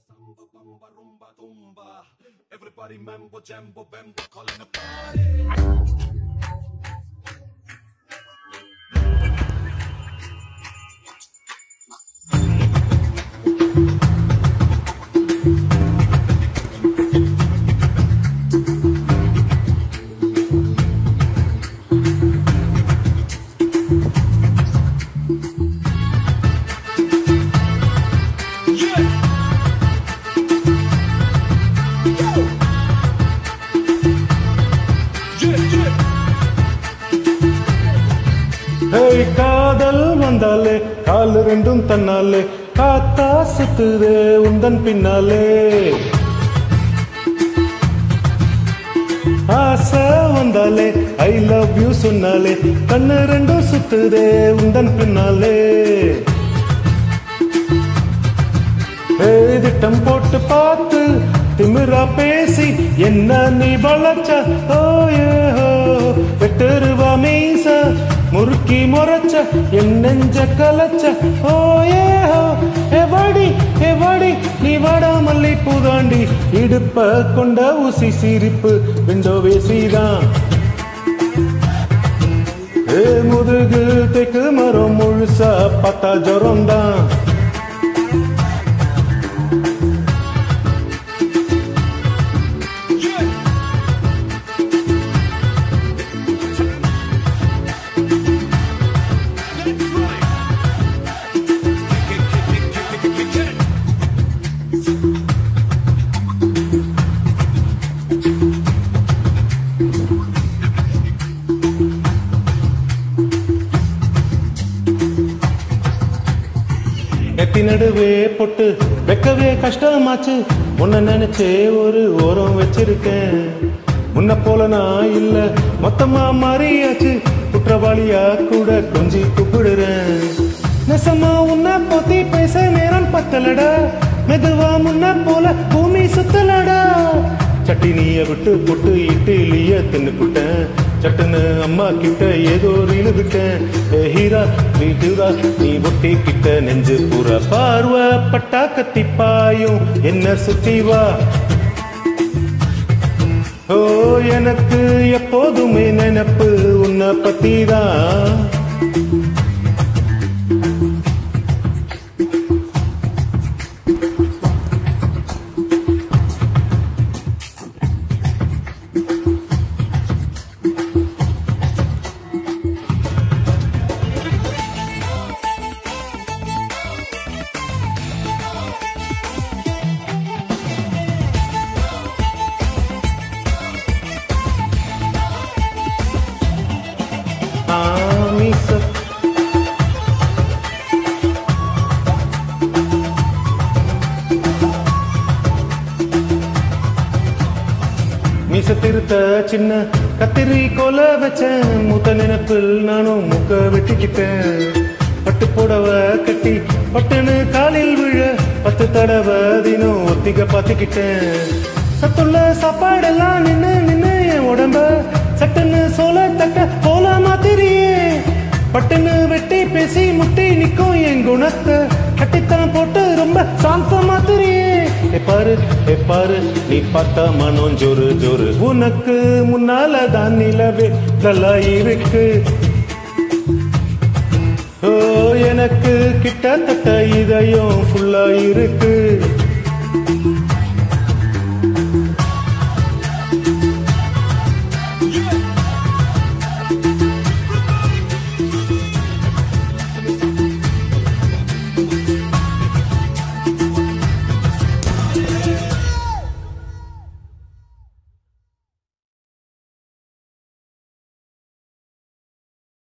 Samba, bamba, rumba, tumba. Everybody mambo, jambo, bambo, calling a party. Yeah. Yeah, yeah. Hey காதல் வந்தாலே கால் ரெண்டும் தன்னாலே காத்தா சுத்துதே உந்தன் பின்னாலே ஆசை வந்தாலே ஐ லவ் யூ சொன்னாலே கண்ணு ரெண்டும் சுத்துதே உந்தன் பின்னாலே ஏய், திட்டம் போட்டு பார்த்து திமிரா பேசி என்ன நீ வளச்ச ஓயே ஹோ எட்டு ரூபா மீச முறுக்கி முறைச்ச என் நெஞ்ச கலச்ச ஓயே ஹோ எவாடி எவாடி நீ வாடா மல்லி பூதாண்டி இடுப்ப கொண்ட ஊசி சிரிப்பு விண்டோ வேசிதான் ஏ முதுகு தெக்கு மரம் முழுசா பார்த்தா ஜரம் தான் Yeah. That's right. Kick, kick, kick, kick, kick, kick, kick, kick. நெத்தி நடுவே பொட்டு வைக்கவே கஷ்டமாச்சு உன்னை நினைச்சே ஒரு ஓரம் வச்சிருக்கேன் முன்ன போல நான் இல்ல மொத்தமா மாறியாச்சு குற்றவாளியா கூட கொஞ்சி கூப்பிடுறேன் நெசமா உன்னை பத்தி பேச நேரம் பத்தலடா மெதுவா முன்ன போல பூமி சுத்தலடா சட்டினிய விட்டு புட்டு இட்லிய தின்னுக்குட்டேன் சட்டுன்னு அம்மா கிட்ட ஏதோ ரீலு விட்டேன் ஏ ஹீரா நீ ஹீரா நீ ஒட்டி கிட்ட நெஞ்சு புற பார்வை பட்டா கத்தி பாயும் என்ன சுத்தி வா ஓ எனக்கு எப்போதுமே நினைப்பு உன்னை பத்திதான் ஆமிச மீச திருத்த சின்ன கத்திரி கோல வச்சேன் மூத்த நினைப்பில் நானும் முக்க வெட்டிக்கிட்டேன் பட்டு புடவ கட்டி பட்டுன்னு காலில் விழ பத்து தடவை தினம் ஒத்திக பாத்திக்கிட்டேன் சத்துள்ள சாப்பாடெல்லாம் நின்னு நின்னு என் உடம்ப சட்டுன்னு சோல தட்ட போல மாத்திரியே பட்டுன்னு வெட்டி பேசி முட்டி நிக்கும் என் குணத்தை கட்டித்தான் போட்டு ரொம்ப சாந்த மாத்திரியே ஏ பாரு ஏ பாரு நீ பார்த்தா மனம் ஜோரு ஜோரு உனக்கு முன்னால தான் நிலவே நல்லா இருக்கு ஓ எனக்கு கிட்டத்தட்ட இதயம் ஃபுல்லா இருக்கு